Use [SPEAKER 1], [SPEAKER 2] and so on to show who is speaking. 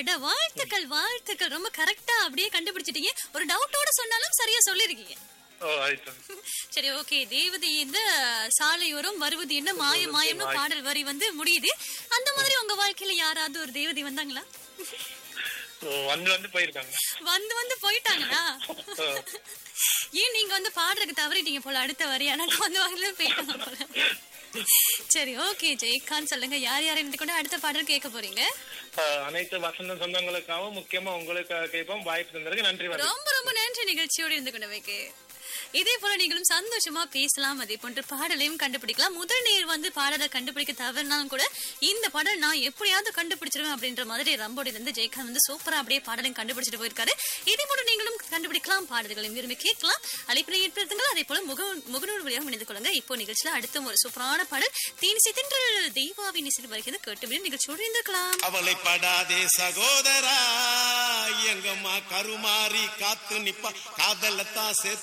[SPEAKER 1] அடடா வாழ்த்துக்கள் வாழ்த்துக்கள் ரொம்ப கரெக்டா அப்படியே கண்டுபிடிச்சிட்டீங்க ஒரு டவுட்டோட சொன்னாலும் சரியா சொல்லிருக்கீங்க
[SPEAKER 2] ஓ ஆயிட்டு
[SPEAKER 1] சரி ஓகே தேவதை இந்த சாலையோரம் வருவது என்ன மாய மாயம்னு பாடல் வரி வந்து முடியுது அந்த மாதிரி உங்க வாழ்க்கையில யாராவது ஒரு தேவதை வந்தாங்களா
[SPEAKER 2] ஓ, வந்து வந்து போயிருக்காங்க
[SPEAKER 1] வந்து வந்து போயிட்டாங்களா
[SPEAKER 2] ஓ.
[SPEAKER 1] ஏன் நீங்க வந்து பாடுறதுக்கு தவறிட்டீங்க போல அடுத்த வரி எனக்கு வந்து வாங்கல போயிட்டாங்க போல சரி ஓகே ஜெயகாந்த் சொல்லுங்க யார் யார் இருந்து கூட அடுத்த பாடல் கேட்க போறீங்க
[SPEAKER 2] அஹ், அனைத்து வசந்த சொந்தங்களுக்காகவும் முக்கியமா உங்களுக்கு கேட்போம் வாய்ப்பு தந்ததுக்கு நன்றி வணக்கம்
[SPEAKER 1] ரொம்ப ரொம்ப நன்றி நிகழ்ச்சியோடு இருந்து கொண்டவைக்கு இதே போல நீங்களும் சந்தோஷமா பேசலாம் அதே போன்ற பாடலையும் கண்டுபிடிக்கலாம் முதல் நேர் வந்து பாடலை கண்டுபிடிக்க தவறினாலும் கூட இந்த பாடல் நான் எப்படியாவது கண்டுபிடிச்சிருவேன் அப்படின்ற மாதிரி ரம்போடில இருந்து ஜெயகாந்த் வந்து சூப்பரா அப்படியே பாடலையும் கண்டுபிடிச்சிட்டு போயிருக்காரு இதே போல நீங்களும் கண்டுபிடிக்கலாம் பாடல்களையும் விரும்பி கேட்கலாம் அழைப்பினை ஏற்படுத்துங்கள் அதே போல முக முகநூல் வழியாக இணைந்து கொள்ளுங்க இப்போ நிகழ்ச்சியில அடுத்த ஒரு சூப்பரான பாடல் தீனிசை தின்றல் தெய்வாவின் இசை வருகிறது கேட்டு நிகழ்ச்சியோடு இருந்திருக்கலாம்
[SPEAKER 3] அவளைப்படாதே சகோதரா எங்கம்மா கருமாறி காத்து நிப்பா காதலத்தான் சேர்த்து